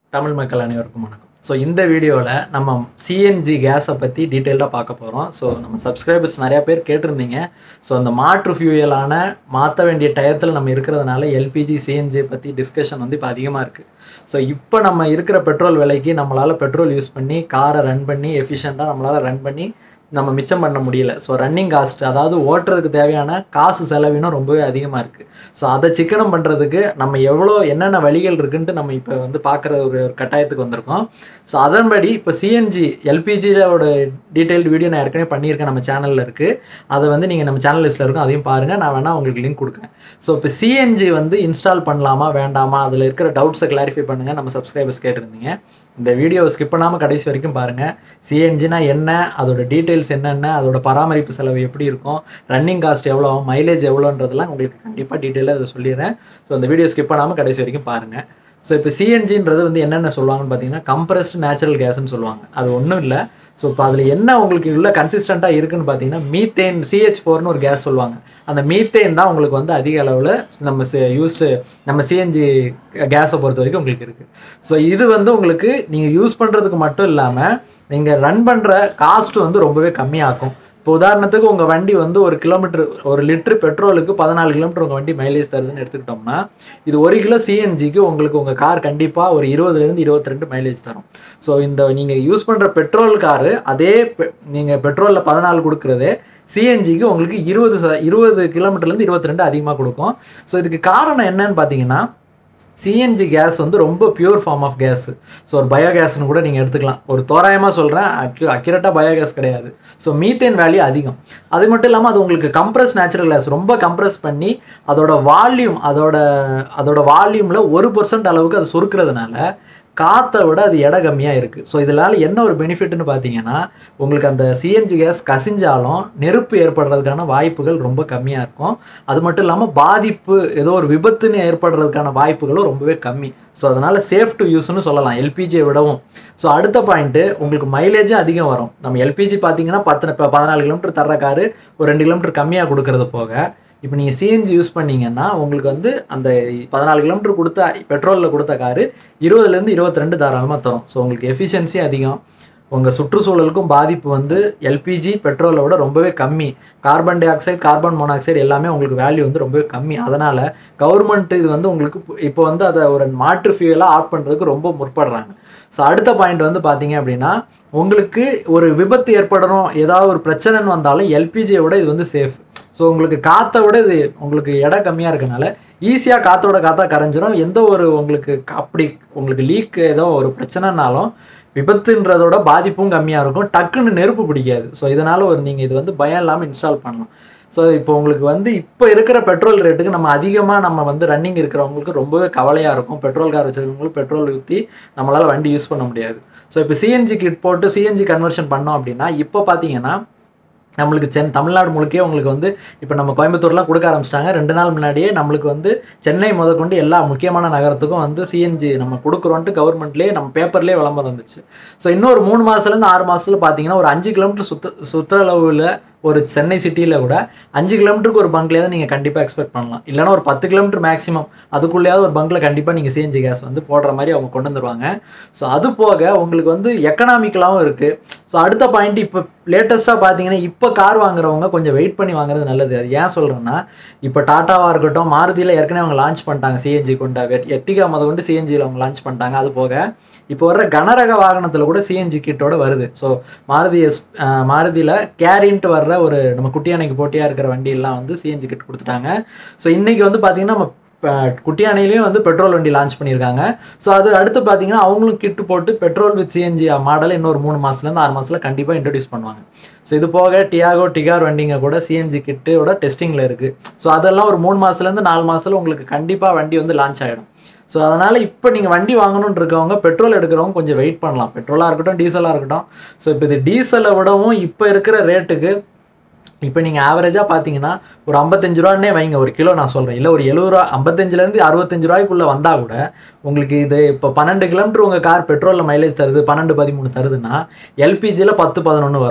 தமிழ் மக்கள் அனைவருக்கும் வணக்கம் ஸோ இந்த வீடியோவில் நம்ம சிஎன்ஜி கேஸை பற்றி டீட்டெயிலாக பார்க்க போகிறோம் ஸோ நம்ம சப்ஸ்கிரைபர்ஸ் நிறையா பேர் கேட்டிருந்தீங்க ஸோ அந்த மாற்று ஃபியூயலான மாற்ற வேண்டிய டயத்தில் நம்ம இருக்கிறதுனால எல்பிஜி சிஎன்ஜி பற்றி டிஸ்கஷன் வந்து இப்போ அதிகமாக இருக்குது ஸோ இப்போ நம்ம இருக்கிற பெட்ரோல் விலைக்கு நம்மளால் பெட்ரோல் யூஸ் பண்ணி காரை ரன் பண்ணி எஃபிஷியண்ட்டாக நம்மளால் ரன் பண்ணி நம்ம மிச்சம் பண்ண முடியல ஸோ ரன்னிங் காஸ்ட் அதாவது ஓட்டுறதுக்கு தேவையான காசு செலவினம் ரொம்பவே அதிகமாக இருக்குது ஸோ அதை சிக்கனம் பண்ணுறதுக்கு நம்ம எவ்வளோ என்னென்ன வழிகள் இருக்குன்ட்டு நம்ம இப்போ வந்து பார்க்குற ஒரு ஒரு கட்டாயத்துக்கு வந்திருக்கோம் ஸோ அதன்படி இப்போ சிஎன்ஜி எல்பிஜியோட டீட்டெயில்டு வீடியோ நான் ஏற்கனவே பண்ணியிருக்கேன் நம்ம சேனலில் இருக்குது அதை வந்து நீங்கள் நம்ம சேனல் லிஸ்ட்டில் இருக்கும் அதையும் பாருங்கள் நான் வேணால் உங்களுக்கு லிங்க் கொடுக்குறேன் ஸோ இப்போ சிஎன்ஜி வந்து இன்ஸ்டால் பண்ணலாமா வேண்டாமா அதில் இருக்கிற டவுட்ஸை கிளாரிஃபை பண்ணுங்கள் நம்ம சப்ஸ்கிரைபர்ஸ் கேட்டிருந்தீங்க இந்த வீடியோவை ஸ்கிப் பண்ணாமல் கடைசி வரைக்கும் பாருங்கள் சிஎன்ஜினா என்ன அதோட டீட்டெயில்ஸ் என்னென்ன அதோட பராமரிப்பு செலவு எப்படி இருக்கும் ரன்னிங் காஸ்ட் எவ்வளோ மைலேஜ் எவ்வளோன்றதெல்லாம் உங்களுக்கு கண்டிப்பாக டீட்டெயிலாக அதை சொல்லிடுறேன் ஸோ அந்த வீடியோ ஸ்கிப் பண்ணாமல் கடைசி வரைக்கும் பாருங்கள் ஸோ இப்போ சிஎன்ஜின்றது வந்து என்னென்ன சொல்லுவாங்கன்னு பார்த்தீங்கன்னா கம்ப்ரஸ்ட் நேச்சுரல் கேஸ்ன்னு சொல்லுவாங்க அது ஒன்றும் இல்லை ஸோ இப்போ அதில் என்ன உங்களுக்கு உள்ள கன்சிஸ்டண்ட்டாக இருக்குன்னு பார்த்தீங்கன்னா மீத்தேன் சிஹெச் ஃபோர்னு ஒரு கேஸ் சொல்லுவாங்க அந்த மீத்தேன் தான் உங்களுக்கு வந்து அதிக அளவில் நம்ம யூஸ்டு நம்ம சிஎன்ஜி கேஸை பொறுத்த வரைக்கும் உங்களுக்கு இருக்குது ஸோ இது வந்து உங்களுக்கு நீங்கள் யூஸ் பண்ணுறதுக்கு மட்டும் இல்லாமல் நீங்கள் ரன் பண்ணுற காஸ்ட் வந்து ரொம்பவே கம்மியாக்கும் இப்போ உதாரணத்துக்கு உங்கள் வண்டி வந்து ஒரு கிலோமீட்டர் ஒரு லிட்டர் பெட்ரோலுக்கு பதினாலு கிலோமீட்டர் உங்கள் வண்டி மைலேஜ் தருதுன்னு எடுத்துக்கிட்டோம்னா இது ஒரு கிலோ சிஎன்ஜிக்கு உங்களுக்கு உங்கள் கார் கண்டிப்பாக ஒரு இருபதுலேருந்து இருபத்தி ரெண்டு மைலேஜ் தரும் ஸோ இந்த நீங்கள் யூஸ் பண்ணுற பெட்ரோல் காரு அதே நீங்கள் பெட்ரோலில் பதினாலு கொடுக்குறதே சிஎன்ஜிக்கு உங்களுக்கு இருபது ச இருபது கிலோமீட்டர்லேருந்து இருபத்தி ரெண்டு அதிகமாக கொடுக்கும் ஸோ இதுக்கு காரணம் என்னன்னு பார்த்தீங்கன்னா சிஎன்ஜி கேஸ் வந்து ரொம்ப pure form of gas so ஒரு பயோகேஸ்னு கூட நீங்கள் எடுத்துக்கலாம் ஒரு தோராயமாக சொல்கிறேன் அக்யூ அக்யூரேட்டாக பயோகேஸ் கிடையாது ஸோ மீத்தேன் வேல்யூ அதிகம் அது மட்டும் இல்லாமல் அது உங்களுக்கு கம்ப்ரஸ் நேச்சுரல் கேஸ் ரொம்ப கம்ப்ரஸ் பண்ணி அதோட வால்யூம் அதோட அதோட வால்யூமில் ஒரு பர்சன்ட் அளவுக்கு அது சுருக்கிறதுனால காற்றை விட அது எடை கம்மியாக இருக்குது ஸோ இதனால் என்ன ஒரு பெனிஃபிட்னு பார்த்தீங்கன்னா உங்களுக்கு அந்த சிஎன்ஜி கேஸ் கசிஞ்சாலும் நெருப்பு ஏற்படுறதுக்கான வாய்ப்புகள் ரொம்ப கம்மியாக இருக்கும் அது மட்டும் இல்லாமல் பாதிப்பு ஏதோ ஒரு விபத்துன்னு ஏற்படுறதுக்கான வாய்ப்புகளும் ரொம்பவே கம்மி ஸோ அதனால் சேஃப் டு யூஸ்னு சொல்லலாம் எல்பிஜியை விடவும் ஸோ அடுத்த பாயிண்ட்டு உங்களுக்கு மைலேஜும் அதிகம் வரும் நம்ம எல்பிஜி பார்த்தீங்கன்னா பத்து இப்போ பதினாலு கிலோமீட்டர் தர்ற காரு ஒரு ரெண்டு கிலோமீட்டர் கம்மியாக கொடுக்கறது போக இப்போ நீங்கள் சிஎன்ஜி யூஸ் பண்ணீங்கன்னா உங்களுக்கு வந்து அந்த பதினாலு கிலோமீட்டர் கொடுத்த பெட்ரோலில் கொடுத்த காரு இருபதுலேருந்து இருபத்தி ரெண்டு தாராளமாக தரும் ஸோ உங்களுக்கு எஃபிஷியன்சி அதிகம் உங்கள் சுற்றுச்சூழலுக்கும் பாதிப்பு வந்து எல்பிஜி பெட்ரோலை விட ரொம்பவே கம்மி carbon dioxide carbon monoxide எல்லாமே உங்களுக்கு வேல்யூ வந்து ரொம்பவே கம்மி அதனால் கவர்மெண்ட் இது வந்து உங்களுக்கு இப்போ வந்து அதை ஒரு மாற்று ஃபியூலாக ஆட் பண்ணுறதுக்கு ரொம்ப முற்படுறாங்க ஸோ அடுத்த பாயிண்ட் வந்து பார்த்தீங்க அப்படின்னா உங்களுக்கு ஒரு விபத்து ஏற்படணும் ஏதாவது ஒரு பிரச்சனைன்னு வந்தாலும் எல்பிஜியை விட இது வந்து சேஃப் ஸோ உங்களுக்கு காற்றை விட இது உங்களுக்கு எடை கம்மியாக இருக்கனால ஈஸியாக காற்றோட காற்றா கரைஞ்சிரும் எந்த ஒரு உங்களுக்கு அப்படி உங்களுக்கு லீக் ஏதோ ஒரு பிரச்சனைனாலும் விபத்துன்றதோட பாதிப்பும் கம்மியாக இருக்கும் டக்குன்னு நெருப்பு பிடிக்காது ஸோ இதனால் ஒரு நீங்கள் இது வந்து பயம் இல்லாமல் இன்ஸ்டால் பண்ணலாம் ஸோ இப்போ உங்களுக்கு வந்து இப்போ இருக்கிற பெட்ரோல் ரேட்டுக்கு நம்ம அதிகமாக நம்ம வந்து ரன்னிங் இருக்கிறவங்களுக்கு ரொம்பவே கவலையாக இருக்கும் பெட்ரோல் கார் வச்சுருக்கவங்களுக்கு பெட்ரோல் ஊற்றி நம்மளால் வண்டி யூஸ் பண்ண முடியாது ஸோ இப்போ சிஎன்ஜி கிட் போட்டு சிஎன்ஜி கன்வர்ஷன் பண்ணோம் அப்படின்னா இப்போ பார்த்தீங்கன்னா நம்மளுக்கு சென் தமிழ்நாடு முழுக்கே உங்களுக்கு வந்து இப்போ நம்ம கோயம்புத்தூர்லாம் கொடுக்க ஆரம்பிச்சிட்டாங்க ரெண்டு நாள் முன்னாடியே நம்மளுக்கு வந்து சென்னை முதற்கொண்டு எல்லா முக்கியமான நகரத்துக்கும் வந்து சிஎன்ஜி நம்ம கொடுக்குறோன்ட்டு கவர்மெண்ட்லேயே நம்ம பேப்பர்லேயே விளம்பரம் வந்துச்சு ஸோ இன்னொரு மூணு மாதத்துலேருந்து ஆறு மாதத்துல பார்த்தீங்கன்னா ஒரு அஞ்சு கிலோமீட்டர் சுத்த சுற்றளவில் ஒரு சென்னை சிட்டியில் கூட அஞ்சு கிலோமீட்டருக்கு ஒரு பங்க்லேயாவது நீங்கள் கண்டிப்பாக எக்ஸ்பெக்ட் பண்ணலாம் இல்லைனா ஒரு பத்து கிலோமீட்டர் மேக்ஸிமம் அதுக்குள்ளேயாவது ஒரு பங்கில் கண்டிப்பாக நீங்கள் சிஎன்ஜி கேஸ் வந்து போடுற மாதிரி அவங்க கொண்டு வந்துருவாங்க ஸோ அது போக உங்களுக்கு வந்து எக்கனாமிக்கலாகவும் இருக்குது ஸோ அடுத்த பாயிண்ட் இப்போ லேட்டஸ்ட்டாக பார்த்தீங்கன்னா இப்போ கார் வாங்குறவங்க கொஞ்சம் வெயிட் பண்ணி வாங்குறது நல்லது அது ஏன் சொல்கிறேன்னா இப்போ டாட்டாவாக இருக்கட்டும் மாருதியில் ஏற்கனவே அவங்க லான்ச் பண்ணிட்டாங்க சிஎன்ஜி கொண்ட எட்டிகா முத கொண்டு சிஎன்ஜியில் அவங்க லான்ச் பண்ணிட்டாங்க அது போக இப்போ வர்ற கனரக வாகனத்தில் கூட சிஎன்ஜி கிட்டோட வருது ஸோ மாருதி எஸ் மாருதியில் கேரின்ட்டு வர்ற ஒரு நம்ம குட்டியானைக்கு போட்டியாக இருக்கிற வண்டியெல்லாம் வந்து சிஎன்ஜி கிட் கொடுத்துட்டாங்க ஸோ இன்றைக்கி வந்து பார்த்திங்கன்னா நம்ம குட்டியானையிலையும் வந்து பெட்ரோல் வண்டி லான்ச் பண்ணியிருக்காங்க ஸோ அது அடுத்து பார்த்தீங்கன்னா அவங்களும் கிட்டு போட்டு பெட்ரோல் வித் சிஎன்ஜி மாடல் இன்னொரு மூணு மாதத்துலேருந்து ஆறு மாதத்தில் கண்டிப்பாக இன்ட்ரடியூஸ் பண்ணுவாங்க ஸோ இது போக டியாகோ டிகார் வண்டிங்க கூட சிஎன்ஜி கிட்டோட டெஸ்டிங்கில் இருக்குது ஸோ அதெல்லாம் ஒரு மூணு மாதத்துலேருந்து நாலு மாதத்தில் உங்களுக்கு கண்டிப்பாக வண்டி வந்து லான்ச் ஆகிடும் ஸோ அதனால் இப்போ நீங்கள் வண்டி வாங்கணும்னு இருக்கவங்க பெட்ரோல் எடுக்கிறவங்க கொஞ்சம் வெயிட் பண்ணலாம் பெட்ரோலாக இருக்கட்டும் டீசலாக இருக்கட்டும் ஸோ இப்போ இது டீசலை விடவும் இப்போ இருக்கிற ரேட்டுக்கு இப்போ நீங்கள் ஆவரேஜாக பார்த்தீங்கன்னா ஒரு ஐம்பத்தஞ்சு ரூபான்னே வைங்க ஒரு கிலோ நான் சொல்கிறேன் இல்லை ஒரு எழுபது ரூபா ஐம்பத்தஞ்சிலேருந்து அறுபத்தஞ்சு ரூபாய்க்குள்ளே வந்தால் கூட உங்களுக்கு இது இப்போ பன்னெண்டு கிலோமீட்டர் உங்கள் கார் பெட்ரோலில் மைலேஜ் தருது பன்னெண்டு பதிமூணு தருதுன்னா எல்பிஜியில் பத்து பதினொன்று வரும்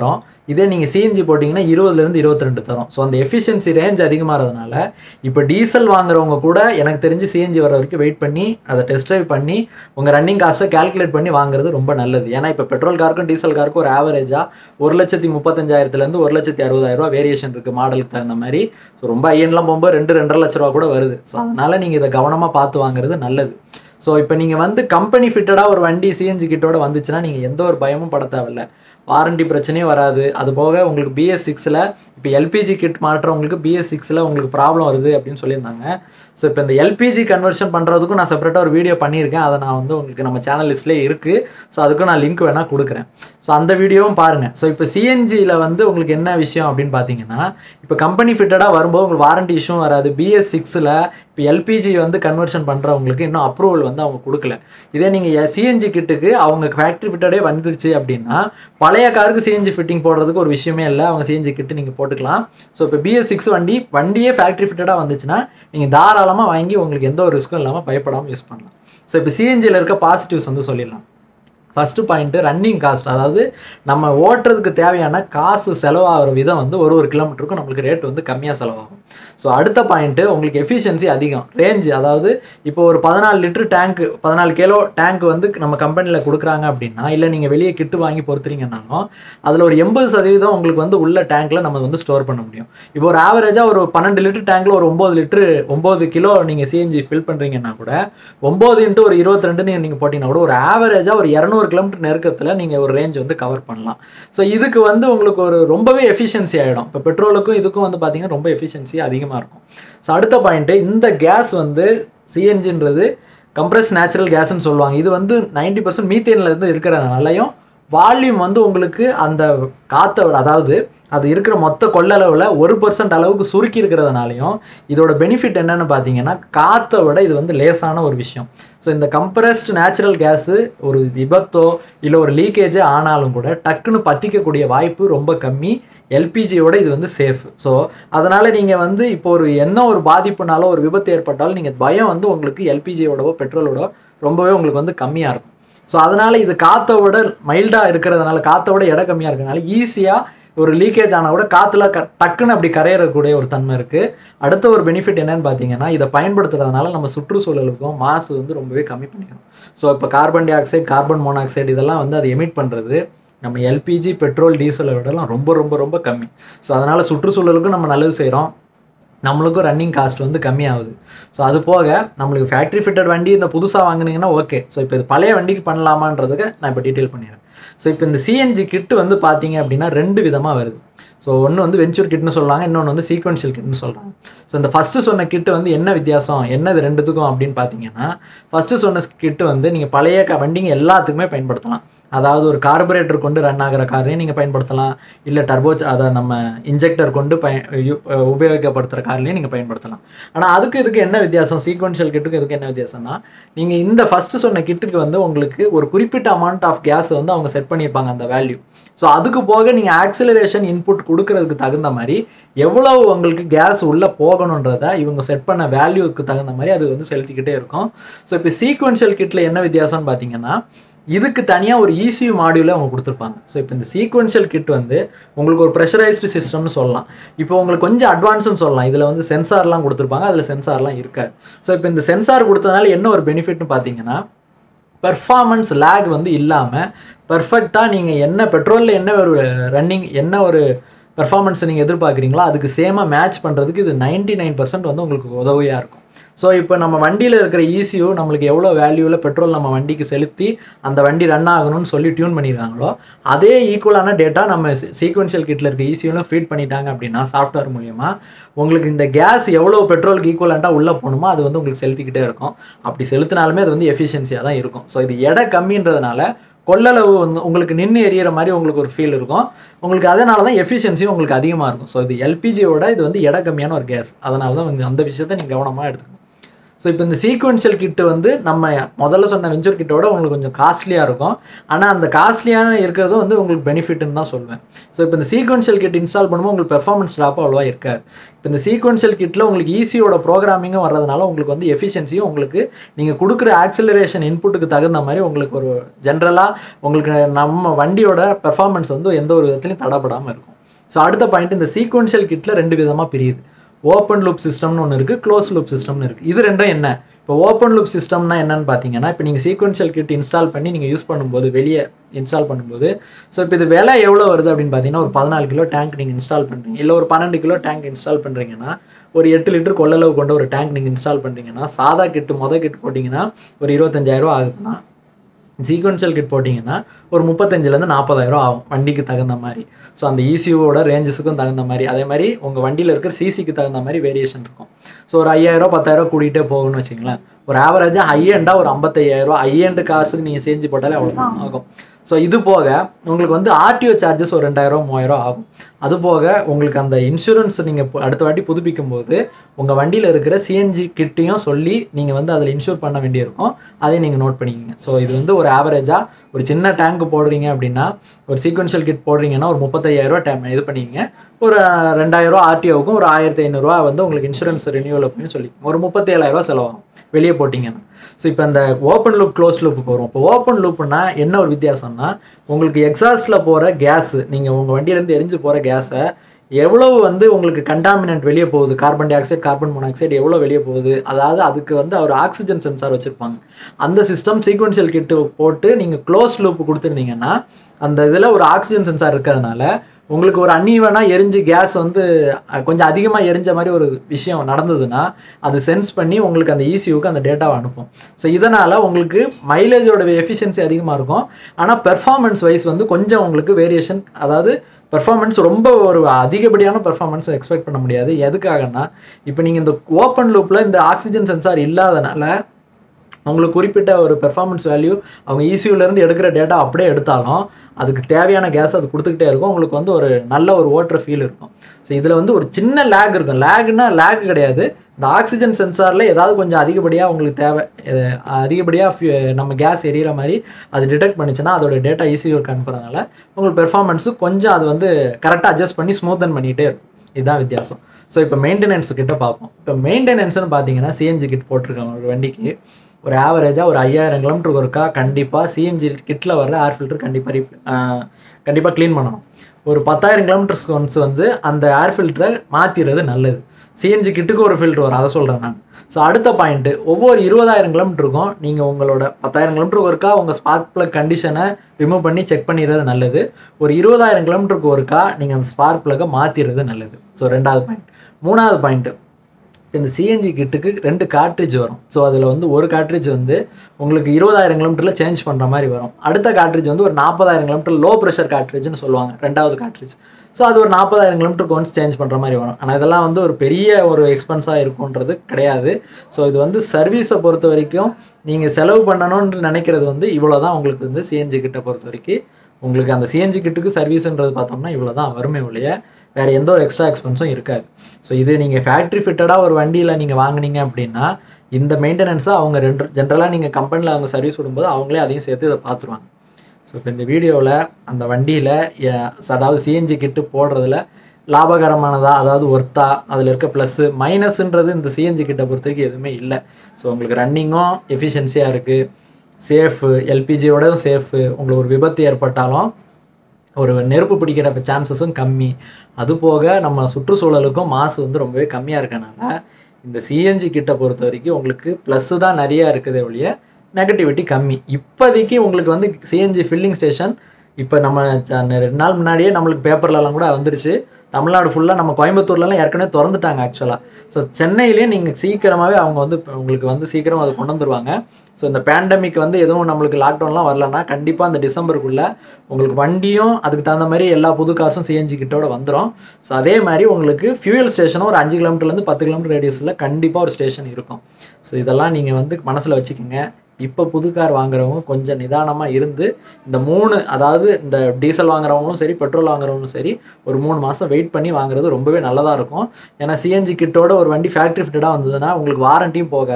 இதே நீங்கள் சிஎன்ஜி போட்டிங்கன்னா இருபதுலேருந்து இருபத்தி ரெண்டு தரும் ஸோ அந்த எஃபிஷியன்சி ரேஞ்ச் அதிகமாகிறதுனால இப்போ டீசல் வாங்குறவங்க கூட எனக்கு தெரிஞ்சு சிஎன்ஜி வர வரைக்கும் வெயிட் பண்ணி அதை டெஸ்ட் ட்ரைவ் பண்ணி உங்கள் ரன்னிங் காஸ்ட்டை கால்குலேட் பண்ணி வாங்குறது ரொம்ப நல்லது ஏன்னா இப்போ பெட்ரோல் காருக்கும் டீசல் காருக்கும் ஒரு ஆவரேஜாக ஒரு லட்சத்தி முப்பத்தஞ்சாயிரத்துலேருந்து ஒரு லட்சத்தி அறுபதாயிரம் ரூபா வேரியேஷன் இருக்குது மாடலுக்கு தகுந்த மாதிரி ஸோ ரொம்ப ஐயன்லாம் போகும்போது ரெண்டு ரெண்டரை லட்ச ரூபா கூட வருது ஸோ அதனால் நீங்கள் இதை கவனமாக பார்த்து வாங்குறது நல்லது ஸோ இப்போ நீங்கள் வந்து கம்பெனி ஃபிட்டடாக ஒரு வண்டி சிஎன்ஜி கிட்டோட வந்துச்சுன்னா நீங்கள் எந்த ஒரு பயமும் பட தேவையில்ல வாரண்டி பிரச்சனையும் வராது அது போக உங்களுக்கு பிஎஸ் சிக்ஸில் இப்போ எல்பிஜி கிட் மாட்டுறவங்களுக்கு பிஎஸ் சிக்ஸில் உங்களுக்கு ப்ராப்ளம் வருது அப்படின்னு சொல்லியிருந்தாங்க ஸோ இப்போ இந்த எல்பிஜி கன்வர்ஷன் பண்ணுறதுக்கும் நான் செப்பரேட்டாக ஒரு வீடியோ பண்ணியிருக்கேன் அதை நான் வந்து உங்களுக்கு நம்ம சேனல் லிஸ்ட்லேயே இருக்குது ஸோ அதுக்கும் நான் லிங்க் வேணால் கொடுக்குறேன் ஸோ அந்த வீடியோவும் பாருங்கள் ஸோ இப்போ சிஎன்ஜியில் வந்து உங்களுக்கு என்ன விஷயம் அப்படின்னு பார்த்தீங்கன்னா இப்போ கம்பெனி ஃபிட்டடாக வரும்போது உங்களுக்கு வாரண்டி இஷ்யூவும் வராது பிஎஸ் சிக்ஸில் இப்போ எல்பிஜி வந்து கன்வர்ஷன் பண்ணுறவங்களுக்கு இன்னும் அப்ரூவல் வந்து அவங்க கொடுக்கல இதே நீங்கள் சிஎன்ஜி கிட்டுக்கு அவங்க ஃபேக்ட்ரி ஃபிட்டடே வந்துருச்சு அப்படின்னா பழைய காருக்கு சிஎன்ஜி ஃபிட்டிங் போடுறதுக்கு ஒரு விஷயமே இல்லை அவங்க சிஎன்ஜி கிட்டு நீங்கள் போட்டுக்கலாம் ஸோ இப்போ பிஎஸ் சிக்ஸ் வண்டி வண்டியே ஃபேக்ட்ரி ஃபிட்டடாக வந்துச்சுன்னா நீங்கள் தாராளமாக வாங்கி உங்களுக்கு எந்த ஒரு ரிஸ்க்கும் இல்லாமல் பயப்படாமல் யூஸ் பண்ணலாம் ஸோ இப்போ சிஎன்ஜியில் இருக்க பாசிட்டிவ்ஸ் வந்து சொல்லிடலாம் ஃபஸ்ட்டு பாயிண்ட்டு ரன்னிங் காஸ்ட் அதாவது நம்ம ஓட்டுறதுக்கு தேவையான காசு செலவாகிற விதம் வந்து ஒரு ஒரு கிலோமீட்டருக்கும் நம்மளுக்கு ரேட் வந்து கம்மியாக செலவாகும் ஸோ அடுத்த பாயிண்ட்டு உங்களுக்கு எஃபிஷியன்சி அதிகம் ரேஞ்ச் அதாவது இப்போ ஒரு பதினாலு லிட்டர் டேங்க் பதினாலு கிலோ டேங்க் வந்து நம்ம கம்பெனியில் கொடுக்குறாங்க அப்படின்னா இல்லை நீங்கள் வெளியே கிட்டு வாங்கி பொறுத்துறீங்கன்னாலும் அதில் ஒரு எண்பது சதவீதம் உங்களுக்கு வந்து உள்ள டேங்க்கில் நம்ம வந்து ஸ்டோர் பண்ண முடியும் இப்போ ஒரு ஆவரேஜாக ஒரு பன்னெண்டு லிட்டர் டேங்க்கில் ஒரு ஒம்பது லிட்டரு ஒம்பது கிலோ நீங்கள் சிஎன்ஜி ஃபில் பண்ணுறீங்கன்னா கூட ஒம்பது இன்ட்டு ஒரு இருபத்தி ரெண்டுன்னு நீங்கள் போட்டிங்கன்னா கூட ஒரு ஆவரேஜாக ஒரு இரநூறு கிலோமீட்டர் நெருக்கத்தில் நீங்கள் ஒரு ரேஞ்ச் வந்து கவர் பண்ணலாம் ஸோ இதுக்கு வந்து உங்களுக்கு ஒரு ரொம்பவே எஃபிஷியன்சி ஆகிடும் இப்போ பெட்ரோலுக்கும் இதுக்கும் வந்து பார்த்தீங்கன்னா ரொம்ப எஃபிஷியன்சி அதிகமாக இருக்கும் ஸோ அடுத்த பாயிண்ட்டு இந்த கேஸ் வந்து சிஎன்ஜின்றது கம்ப்ரஸ் நேச்சுரல் கேஸ்ன்னு சொல்லுவாங்க இது வந்து நைன்டி பர்சன்ட் மீத்தேனில் இருந்து இருக்கிறதுனாலையும் வால்யூம் வந்து உங்களுக்கு அந்த காற்றை விட அதாவது அது இருக்கிற மொத்த கொள்ளளவில் ஒரு பர்சன்ட் அளவுக்கு சுருக்கி இருக்கிறதுனாலையும் இதோட பெனிஃபிட் என்னன்னு பார்த்தீங்கன்னா காற்றை விட இது வந்து லேசான ஒரு விஷயம் ஸோ இந்த கம்ப்ரஸ்ட் நேச்சுரல் கேஸு ஒரு விபத்தோ இல்லை ஒரு லீக்கேஜே ஆனாலும் கூட டக்குன்னு பற்றிக்கக்கூடிய வாய்ப்பு ரொம்ப கம்மி எல்பிஜியோட இது வந்து சேஃப் ஸோ அதனால் நீங்கள் வந்து இப்போ ஒரு என்ன ஒரு பாதிப்புனாலோ ஒரு விபத்து ஏற்பட்டாலும் நீங்கள் பயம் வந்து உங்களுக்கு எல்பிஜியோடவோ பெட்ரோலோட ரொம்பவே உங்களுக்கு வந்து கம்மியாக இருக்கும் ஸோ அதனால் இது காற்றை விட மைல்டாக இருக்கிறதுனால காற்றை விட எடை கம்மியாக இருக்கிறதுனால ஈஸியாக ஒரு லீக்கேஜ் ஆனால் கூட காற்றுல க டக்குன்னு அப்படி கரையறக்கூடிய ஒரு தன்மை இருக்குது அடுத்த ஒரு பெனிஃபிட் என்னன்னு பார்த்தீங்கன்னா இதை பயன்படுத்துறதுனால நம்ம சுற்றுச்சூழலுக்கும் மாசு வந்து ரொம்பவே கம்மி பண்ணிக்கணும் ஸோ இப்போ carbon dioxide carbon monoxide இதெல்லாம் வந்து அதை எமிட் பண்ணுறது நம்ம எல்பிஜி பெட்ரோல் டீசலை விடலாம் ரொம்ப ரொம்ப ரொம்ப கம்மி ஸோ அதனால் சுற்றுச்சூழலுக்கும் நம்ம நல்லது செய்கிறோம் நம்மளுக்கும் ரன்னிங் காஸ்ட் வந்து கம்மியாகுது ஸோ அது போக நம்மளுக்கு ஃபேக்ட்ரி ஃபிட்டட் வண்டி இந்த புதுசாக வாங்குனீங்கன்னா ஓகே ஸோ இப்போ இது பழைய வண்டிக்கு பண்ணலாமான்றதுக்கு நான் இப்போ டீட்டெயில் பண்ணிடுறேன் ஸோ இப்போ இந்த சிஎன்ஜி கிட்டு வந்து பார்த்தீங்க அப்படின்னா ரெண்டு விதமாக வருது ஸோ ஒன்று வந்து வெஞ்சூர் கிட்னு சொல்கிறாங்க இன்னொன்று வந்து சீக்வன்ஷியல் கிட்னு சொல்கிறாங்க ஸோ இந்த ஃபஸ்ட்டு சொன்ன கிட்டு வந்து என்ன வித்தியாசம் என்ன இது ரெண்டுத்துக்கும் அப்படின்னு பார்த்தீங்கன்னா ஃபஸ்ட்டு சொன்ன கிட்டு வந்து நீங்கள் பழைய க வண்டிங்க எல்லாத்துக்குமே பயன்படுத்தலாம் அதாவது ஒரு கார்பரேட்டர் கொண்டு ரன் ஆகிற காரையும் நீங்கள் பயன்படுத்தலாம் இல்லை டர்போச் அதை நம்ம இன்ஜெக்டர் கொண்டு பய யு- உபயோகப்படுத்துகிற கார்லையும் நீங்கள் பயன்படுத்தலாம் ஆனால் அதுக்கு இதுக்கு என்ன வித்தியாசம் சீக்வன்ஷியல் கிட்டுக்கு இதுக்கு என்ன வித்தியாசம்னா நீங்கள் இந்த ஃபஸ்ட்டு சொன்ன கிட்டுக்கு வந்து உங்களுக்கு ஒரு குறிப்பிட்ட அமௌண்ட் ஆஃப் கேஸ் வந்து அவங்க செட் பண்ணியிருப்பாங்க அந்த வேல்யூ ஸோ அதுக்கு போக நீங்கள் ஆக்சிலரேஷன் இன்புட் கொடுக்கறதுக்கு தகுந்த மாதிரி எவ்வளவு உங்களுக்கு கேஸ் உள்ளே போகணுன்றத இவங்க செட் பண்ண வேல்யூக்கு தகுந்த மாதிரி அது வந்து செலுத்திக்கிட்டே இருக்கும் ஸோ இப்போ சீக்வன்ஷியல் கிட்டில் என்ன வித்தியாசம்னு பார்த்தீங்கன்னா இதுக்கு தனியாக ஒரு ECU மாடியூலை அவங்க கொடுத்துருப்பாங்க ஸோ இப்போ இந்த சீக்வன்ஷியல் கிட் வந்து உங்களுக்கு ஒரு ப்ரெஷரைஸ்டு சிஸ்டம்னு சொல்லலாம் இப்போ உங்களுக்கு கொஞ்சம் அட்வான்ஸ்னு சொல்லலாம் இதில் வந்து சென்சார்லாம் கொடுத்துருப்பாங்க அதில் சென்சார்லாம் இருக்காது ஸோ இப்போ இந்த சென்சார் கொடுத்ததுனால என்ன ஒரு பெனிஃபிட்னு பார்த்தீங்கன்னா பெர்ஃபார்மன்ஸ் லேக் வந்து இல்லாமல் பர்ஃபெக்டாக நீங்கள் என்ன பெட்ரோலில் என்ன ஒரு ரன்னிங் என்ன ஒரு பெர்ஃபார்மன்ஸ் நீங்கள் எதிர்பார்க்குறீங்களோ அதுக்கு சேமாக மேட்ச் பண்ணுறதுக்கு இது 99% நைன் பர்சன்ட் வந்து உங்களுக்கு உதவியாக இருக்கும் ஸோ இப்போ நம்ம வண்டியில் இருக்கிற ECU நம்மளுக்கு எவ்வளோ வேல்யூவில் பெட்ரோல் நம்ம வண்டிக்கு செலுத்தி அந்த வண்டி ரன் ஆகணும்னு சொல்லி டியூன் பண்ணியிருக்காங்களோ அதே ஈக்குவலான டேட்டா நம்ம சீக்வன்ஷியல் கிட்டில் இருக்க ஈஸியூலும் ஃபீட் பண்ணிட்டாங்க அப்படின்னா சாஃப்ட்வேர் மூலியமாக உங்களுக்கு இந்த கேஸ் எவ்வளோ பெட்ரோலுக்கு ஈக்குவலண்ட்டாக உள்ளே போகணுமோ அது வந்து உங்களுக்கு செலுத்திக்கிட்டே இருக்கும் அப்படி செலுத்தினாலுமே அது வந்து எஃபிஷியன்சியாக தான் இருக்கும் ஸோ இது எடை கம்மின்றதுனால கொள்ளளவு வந்து உங்களுக்கு நின்று எரியிற மாதிரி உங்களுக்கு ஒரு ஃபீல் இருக்கும் உங்களுக்கு அதனால தான் எஃபிஷியன்சியும் உங்களுக்கு அதிகமாக இருக்கும் ஸோ இது எல்பிஜியோட இது வந்து எடை கம்மியான ஒரு கேஸ் அதனால தான் வந்து அந்த விஷயத்தை நீங்கள் கவனமாக எடுத்துக்கணும் ஸோ இப்போ இந்த சீக்வென்ஷியல் கிட்டு வந்து நம்ம முதல்ல சொன்ன வெஞ்சூர் கிட்டோட உங்களுக்கு கொஞ்சம் காஸ்ட்லியாக இருக்கும் ஆனால் அந்த காஸ்ட்லியான இருக்கிறதும் வந்து உங்களுக்கு பெனிஃபிட்னு தான் சொல்லுவேன் ஸோ இப்போ இந்த சீக்வென்ஷியல் கிட் இன்ஸ்டால் பண்ணும்போது உங்களுக்கு பெர்ஃபார்மன்ஸ் ட்ராப் அவ்வளோவா இருக்காது இப்போ இந்த சீக்வென்ஷியல் கிட்டில் உங்களுக்கு ஈஸியோட ப்ரோக்ராமிங்கும் வர்றதுனால உங்களுக்கு வந்து எஃபிஷியன்சியும் உங்களுக்கு நீங்கள் கொடுக்குற ஆக்சிலரேஷன் இன்புட்டுக்கு தகுந்த மாதிரி உங்களுக்கு ஒரு ஜென்ரலாக உங்களுக்கு நம்ம வண்டியோட பெர்ஃபார்மன்ஸ் வந்து எந்த ஒரு விதத்துலையும் தடப்படாமல் இருக்கும் ஸோ அடுத்த பாயிண்ட் இந்த சீக்வென்ஷியல் கிட்டில் ரெண்டு விதமாக பிரியுது ஓப்பன் லூப் சிஸ்டம்னு ஒன்று இருக்குது க்ளோஸ் லூப் சிஸ்டம்னு இருக்குது இது ரெண்டும் என்ன இப்போ ஓப்பன் லூப் சிஸ்டம்னா என்னன்னு பார்த்தீங்கன்னா இப்போ நீங்கள் சீக்வென்ஷியல் கிட் இன்ஸ்டால் பண்ணி நீங்கள் யூஸ் பண்ணும்போது வெளியே இன்ஸ்டால் பண்ணும்போது ஸோ இப்போ இது விலை எவ்வளோ வருது அப்படின்னு பார்த்தீங்கன்னா ஒரு பதினாலு கிலோ டேங்க் நீங்கள் இன்ஸ்டால் பண்ணுறீங்க இல்லை ஒரு பன்னெண்டு கிலோ டேங்க் இன்ஸ்டால் பண்ணுறீங்கன்னா ஒரு எட்டு லிட்டர் கொள்ளளவு கொண்ட ஒரு டேங்க் நீங்கள் இன்ஸ்டால் பண்ணுறீங்கன்னா சாதா கிட்டு மொதல் கிட் போட்டிங்கன்னா ஒரு இருபத்தஞ்சாயிரம் ஆகுதுன்னா சீக்வன்ஷியல் கிட் போட்டிங்கன்னா ஒரு முப்பத்தஞ்சுலேருந்து நாற்பதாயிரம் ஆகும் வண்டிக்கு தகுந்த மாதிரி ஸோ அந்த இசியூவோட ரேஞ்சஸுக்கும் தகுந்த மாதிரி அதே மாதிரி உங்கள் வண்டியில் இருக்கிற சிசிக்கு தகுந்த மாதிரி வேரியேஷன் இருக்கும் ஸோ ஒரு ஐயாயிரம் பத்தாயிரம் கூட்டிகிட்டே போகணும்னு வச்சுங்களேன் ஒரு ஆவரேஜாக ஹை எண்டாக ஒரு ஐம்பத்தையாயிரம் ஹை எண்டு காசுக்கு நீங்கள் செஞ்சு போட்டாலே அவ்வளோதான் ஆகும் ஸோ இது போக உங்களுக்கு வந்து ஆர்டிஓ சார்ஜஸ் ஒரு ரெண்டாயிரம் மூவாயிரம் ஆகும் அது போக உங்களுக்கு அந்த இன்சூரன்ஸ் நீங்கள் அடுத்த வாட்டி புதுப்பிக்கும் போது உங்கள் வண்டியில் இருக்கிற சிஎன்ஜி கிட்டையும் சொல்லி நீங்கள் வந்து அதில் இன்சூர் பண்ண வேண்டியிருக்கும் அதையும் நீங்கள் நோட் பண்ணிக்கோங்க ஸோ இது வந்து ஒரு ஆவரேஜாக ஒரு சின்ன டேங்க் போடுறீங்க அப்படின்னா ஒரு சீக்வன்ஷியல் கிட் போடுறீங்கன்னா ஒரு முப்பத்தையாயிரரூவா டேம் இது பண்ணிக்கங்க ஒரு ரெண்டாயிரரூவா ஆர்டிஓவுக்கும் ஒரு ஆயிரத்தி ஐநூறுரூவா வந்து உங்களுக்கு இன்சூரன்ஸ் ரினியூவல் அப்படின்னு சொல்லி ஒரு முப்பத்தி ஏழாயிரரூவா செலவாகும் வெளியே போட்டிங்கன்னா ஸோ இப்போ இந்த ஓப்பன் லூப் க்ளோஸ் லூப் போகிறோம் இப்போ ஓப்பன் லூப்னா என்ன ஒரு வித்தியாசம்னா உங்களுக்கு எக்ஸாஸ்ட்டில் போகிற கேஸு நீங்கள் உங்கள் வண்டியிலேருந்து எரிஞ்சு போகிற கேஸை எவ்வளவு வந்து உங்களுக்கு கண்டாமினன்ட் வெளியே போகுது carbon dioxide carbon monoxide எவ்வளோ வெளியே போகுது அதாவது அதுக்கு வந்து ஒரு ஆக்சிஜன் சென்சார் வச்சுருப்பாங்க அந்த சிஸ்டம் சீக்வன்ஷியல் கிட்டு போட்டு நீங்கள் க்ளோஸ் லூப் கொடுத்துருந்தீங்கன்னா அந்த இதில் ஒரு ஆக்சிஜன் சென்சார் இருக்கிறதுனால உங்களுக்கு ஒரு அன்ஈவனாக எரிஞ்சு கேஸ் வந்து அஹ், கொஞ்சம் அதிகமாக எரிஞ்ச மாதிரி ஒரு விஷயம் நடந்ததுன்னா அது சென்ஸ் பண்ணி உங்களுக்கு அந்த இசியூக்கு அந்த டேட்டாவை அனுப்பும் ஸோ இதனால் உங்களுக்கு மைலேஜோட எஃபிஷியன்சி அதிகமாக இருக்கும் ஆனால் பெர்ஃபார்மன்ஸ் வைஸ் வந்து கொஞ்சம் உங்களுக்கு வேரியேஷன் அதாவது பெர்ஃபார்மன்ஸ் ரொம்ப ஒரு அதிகப்படியான பெர்ஃபார்மன்ஸ் எக்ஸ்பெக்ட் பண்ண முடியாது எதுக்காகன்னா இப்போ நீங்கள் இந்த ஓப்பன் லூப்பில் இந்த ஆக்சிஜன் சென்சார் இல்லாதனால உங்களுக்கு குறிப்பிட்ட ஒரு பெர்ஃபார்மன்ஸ் வேல்யூ அவங்க ECU ல இருந்து எடுக்கிற டேட்டா அப்படியே எடுத்தாலும் அதுக்கு தேவையான கேஸ் அது கொடுத்துக்கிட்டே இருக்கும் உங்களுக்கு வந்து ஒரு நல்ல ஒரு ஓட்டுற ஃபீல் இருக்கும் ஸோ இதில் வந்து ஒரு சின்ன லேக் இருக்கும் லேக்னா லேக் கிடையாது இந்த ஆக்சிஜன் சென்சாரில் ஏதாவது கொஞ்சம் அதிகப்படியாக உங்களுக்கு தேவை அதிகப்படியாக நம்ம கேஸ் எரியிற மாதிரி அது டிடெக்ட் பண்ணிச்சுன்னா அதோட டேட்டா ஈஸியாக அனுப்புறதுனால உங்களுக்கு பெர்ஃபார்மன்ஸு கொஞ்சம் அது வந்து கரெக்டாக அட்ஜஸ்ட் பண்ணி ஸ்மூத்தன் பண்ணிகிட்டே இருக்கும் இதுதான் வித்தியாசம் ஸோ இப்போ மெயின்டெனன்ஸ் கிட்ட பார்ப்போம் இப்போ மெயின்டெனன்ஸ்னு பார்த்தீங்கன்னா சிஎன்ஜி கிட் போட்டிருக்காங்க ஒரு வண்டிக்கு ஒரு ஆவரேஜாக ஒரு ஐயாயிரம் கிலோமீட்டருக்கு ஒருக்கா கண்டிப்பாக சிஎன்ஜி கிட்டில் வர்ற ஏர் ஃபில்டர் கண்டிப்பாக கண்டிப்பாக க்ளீன் பண்ணணும் ஒரு பத்தாயிரம் கிலோமீட்டர்ஸ் ஒன்ஸ் வந்து அந்த ஏர் ஃபில்டரை மாற்றிடுறது நல்லது சிஎன்ஜி கிட்டுக்கு ஒரு ஃபில்டர் வரும் அதை சொல்கிறேன் நான் ஸோ அடுத்த பாயிண்ட்டு ஒவ்வொரு இருபதாயிரம் கிலோமீட்டருக்கும் நீங்கள் உங்களோட பத்தாயிரம் கிலோமீட்டருக்கு ஒருக்கா உங்கள் ஸ்பார்க் ப்ளக் கண்டிஷனை ரிமூவ் பண்ணி செக் பண்ணிடுறது நல்லது ஒரு இருபதாயிரம் கிலோமீட்டருக்கு ஒருக்கா நீங்கள் அந்த ஸ்பார்க் ப்ளக்கை மாற்றிடுறது நல்லது ஸோ ரெண்டாவது பாயிண்ட் மூணாவது பாயிண்ட்டு இந்த சிஎன்ஜி கிட்டுக்கு ரெண்டு கார்ட்ரிட்ஜ் வரும் ஸோ அதில் வந்து ஒரு கார்ட்ரிட்ஜ் வந்து உங்களுக்கு இருபதாயிரம் கிலோமீட்டரில் சேஞ்ச் பண்ணுற மாதிரி வரும் அடுத்த கார்ட்ரிட்ஜ் வந்து ஒரு நாற்பதாயிரம் கிலோமீட்டர் லோ ப்ரெஷர் கார்ட்ரிட்ஜ்னு சொல்லுவாங்க ரெண்டாவது கார்ட்ரிட்ஜ் ஸோ அது ஒரு நாற்பதாயிரம் கிலோமீட்டருக்கு ஒன்ஸ் சேஞ்ச் பண்ணுற மாதிரி வரும் ஆனால் இதெல்லாம் வந்து ஒரு பெரிய ஒரு எக்ஸ்பென்ஸாக இருக்கும்ன்றது கிடையாது ஸோ இது வந்து சர்வீஸை பொறுத்த வரைக்கும் நீங்கள் செலவு பண்ணணும்னு நினைக்கிறது வந்து இவ்வளோ தான் உங்களுக்கு வந்து சிஎன்ஜி கிட்ட பொறுத்த வரைக்கும் உங்களுக்கு அந்த சிஎன்ஜி கிட்டுக்கு சர்வீஸ்ன்றது பார்த்தோம்னா இவ்வளோ தான் வறுமை ஒழிய வேறு எந்த ஒரு எக்ஸ்ட்ரா எக்ஸ்பென்ஸும் இருக்காது ஸோ இது நீங்கள் ஃபேக்ட்ரி ஃபிட்டடாக ஒரு வண்டியில் நீங்கள் வாங்குனீங்க அப்படின்னா இந்த மெயின்டெனன்ஸை அவங்க ரெண்டு ஜென்ரலாக நீங்கள் கம்பெனியில் அவங்க சர்வீஸ் விடும்போது அவங்களே அதையும் சேர்த்து இதை பார்த்துருவாங்க ஸோ இப்போ இந்த வீடியோவில் அந்த வண்டியில் அதாவது சிஎன்ஜி கிட்டு போடுறதுல லாபகரமானதா அதாவது ஒர்த்தா அதில் இருக்க ப்ளஸ்ஸு மைனஸ்ன்றது இந்த சிஎன்ஜி கிட்ட பொறுத்த வரைக்கும் எதுவுமே இல்லை ஸோ உங்களுக்கு ரன்னிங்கும் எஃபிஷியன்சியாக இருக்குது சேஃபு எல்பிஜியோடவும் சேஃபு உங்களுக்கு ஒரு விபத்து ஏற்பட்டாலும் ஒரு நெருப்பு பிடிக்கிற சான்சஸும் கம்மி அது போக நம்ம சுற்றுச்சூழலுக்கும் மாசு வந்து ரொம்பவே கம்மியாக இருக்கனால இந்த சிஎன்ஜி கிட்ட பொறுத்த வரைக்கும் உங்களுக்கு ப்ளஸ்ஸு தான் நிறையா இருக்குதே ஒழிய நெகட்டிவிட்டி கம்மி இப்போதைக்கு உங்களுக்கு வந்து சிஎன்ஜி ஃபில்லிங் ஸ்டேஷன் இப்போ நம்ம ச- ரெண்டு நாள் முன்னாடியே நம்மளுக்கு பேப்பர்லலாம் கூட வந்துருச்சு தமிழ்நாடு ஃபுல்லாக நம்ம கோயம்புத்தூர்லலாம் ஏற்கனவே திறந்துட்டாங்க ஆக்சுவலாக ஸோ சென்னையிலேயே நீங்கள் சீக்கிரமாகவே அவங்க வந்து இப்ப உங்களுக்கு வந்து சீக்கிரம் அதை கொண்டு வந்துருவாங்க ஸோ இந்த பேண்டமிக் வந்து எதுவும் நம்மளுக்கு லாக்டவுன்லாம் வரலன்னா கண்டிப்பாக அந்த டிசம்பருக்குள்ளே உங்களுக்கு வண்டியும் அதுக்கு தகுந்த மாதிரி எல்லா புது காசும் சிஎன்ஜி கிட்டோட வந்துடும் ஸோ அதே மாதிரி உங்களுக்கு ஃபியூயல் ஸ்டேஷனும் ஒரு அஞ்சு கிலோமீட்டர்லேருந்து பத்து கிலோமீட்டர் ரேடியஸில் கண்டிப்பாக ஒரு ஸ்டேஷன் இருக்கும் ஸோ இதெல்லாம் நீங்கள் வந்து மனசில் வச்சுக்கோங்க இப்போ புது கார் வாங்குறவங்க கொஞ்சம் நிதானமாக இருந்து இந்த மூணு அதாவது இந்த டீசல் வாங்குறவங்களும் சரி பெட்ரோல் வாங்குறவங்களும் சரி ஒரு மூணு மாதம் வெயிட் பண்ணி வாங்குறது ரொம்பவே நல்லதாக இருக்கும் ஏன்னா சிஎன்ஜி கிட்டோட ஒரு வண்டி ஃபேக்ட்ரி ஃபிட்டடாக வந்ததுன்னா உங்களுக்கு வாரண்டியும் போகாது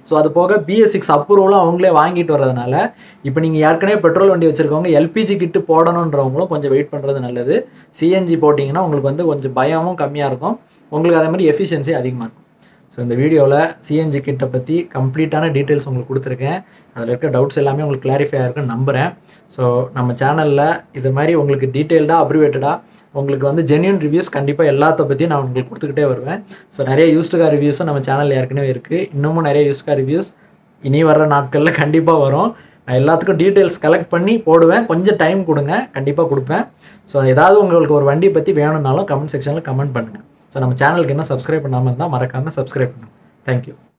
ஸோ அது போக பிஎஸ் சிக்ஸ் அப்ரூவலும் அவங்களே வாங்கிட்டு வரதுனால இப்போ நீங்கள் ஏற்கனவே பெட்ரோல் வண்டி வச்சுருக்கவங்க எல்பிஜி கிட்டு போடணுன்றவங்களும் கொஞ்சம் வெயிட் பண்ணுறது நல்லது சிஎன்ஜி போட்டிங்கன்னா உங்களுக்கு வந்து கொஞ்சம் பயமும் கம்மியாக இருக்கும் உங்களுக்கு அதே மாதிரி எஃபிஷியன்சி அதிகமாக இருக்கும் ஸோ இந்த வீடியோவில் சிஎன்ஜி கிட்ட பற்றி கம்ப்ளீட்டான டீட்டெயில்ஸ் உங்களுக்கு கொடுத்துருக்கேன் அதில் இருக்க டவுட்ஸ் எல்லாமே உங்களுக்கு கிளாரிஃபை ஆயிருக்குன்னு நம்புகிறேன் ஸோ நம்ம சேனலில் இது மாதிரி உங்களுக்கு டீட்டெயில்டாக அப்ரிவேட்டடாக உங்களுக்கு வந்து ஜென்யூன் ரிவ்யூஸ் கண்டிப்பாக எல்லாத்த பற்றியும் நான் உங்களுக்கு கொடுத்துக்கிட்டே வருவேன் ஸோ நிறைய யூஸ்டு கார் ரிவ்யூஸும் நம்ம சேனலில் ஏற்கனவே இருக்குது இன்னமும் நிறைய யூஸ் கார் ரிவ்யூஸ் இனி வர்ற நாட்களில் கண்டிப்பாக வரும் நான் எல்லாத்துக்கும் டீட்டெயில்ஸ் கலெக்ட் பண்ணி போடுவேன் கொஞ்சம் டைம் கொடுங்க கண்டிப்பாக கொடுப்பேன் ஸோ ஏதாவது உங்களுக்கு ஒரு வண்டி பற்றி வேணும்னாலும் கமெண்ட் செக்ஷனில் கமெண்ட் பண்ணுங்கள் ஸோ நம்ம சேனலுக்கு இன்னும் சப்ஸ்கிரைப் பண்ணாமல் இருந்தால் மறக்காமல் சப்ஸ்கிரைப் பண்ணுங்கள் தேங்க்யூ